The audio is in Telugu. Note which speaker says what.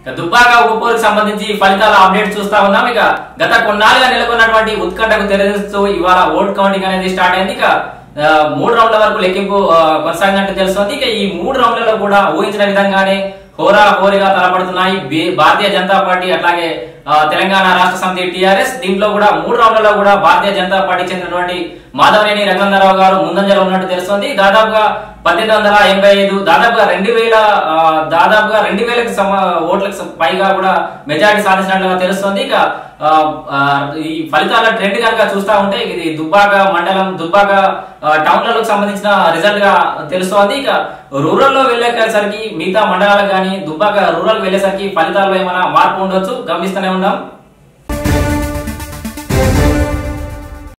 Speaker 1: దుబ్బాక ఉపపోరుకు సంబంధించి ఫలితాల అప్డేట్ చూస్తా ఉన్నాం ఇక గత కొన్నాళ్ళుగా నెలకొన్నటువంటి ఉత్కంఠకు తెరదిస్తూ ఇవాళ ఓట్ కౌంటింగ్ అనేది స్టార్ట్ అయింది ఇక ఆ, మూడు రౌండ్ల వరకు లెక్కింపు ఆ, కొనసాగినట్టు తెలుస్తోంది ఇక ఈ మూడు రౌండ్లలో కూడా ఊహించిన విధంగానే హోరా హోరీగా తలపడుతున్నాయి బి- భారతీయ జనతా పార్టీ అట్లాగే ఆ, తెలంగాణ రాష్ట్ర సమితి టిఆర్ఎస్ దీంట్లో కూడా మూడు రౌండ్లలో కూడా భారతీయ జనతా పార్టీ చెందినటువంటి మాధవనేని రఘునందరావు గారు ముందంజలో ఉన్నట్టు తెలుస్తోంది దాదాపుగా పద్దెనిమిది వందల ఎనభై ఐదు దాదాపుగా రెండు వేల ఆ, దాదాపుగా రెండు వేలకు సమ ఓట్లకు స- పైగా కూడా మెజారిటీ సాధించినట్లుగా తెలుస్తోంది ఇక ఆ, ఆ, ఈ ఫలితాల ట్రెండ్ కనుక చూస్తా ఉంటే ఇది దుబ్బాక మండలం దుబ్బాక ఆ, టౌన్లకు సంబంధించిన రిజల్ట్ గా తెలుస్తోంది ఇక రూరల్ లో వెళ్ళేసరికి మిగతా మండలాలకు కానీ దుబ్బాక రూరల్ వెళ్ళేసరికి ఫలితాల్లో ఏమైనా మార్పు ఉండొచ్చు గమనిస్తూనే ఉన్నాం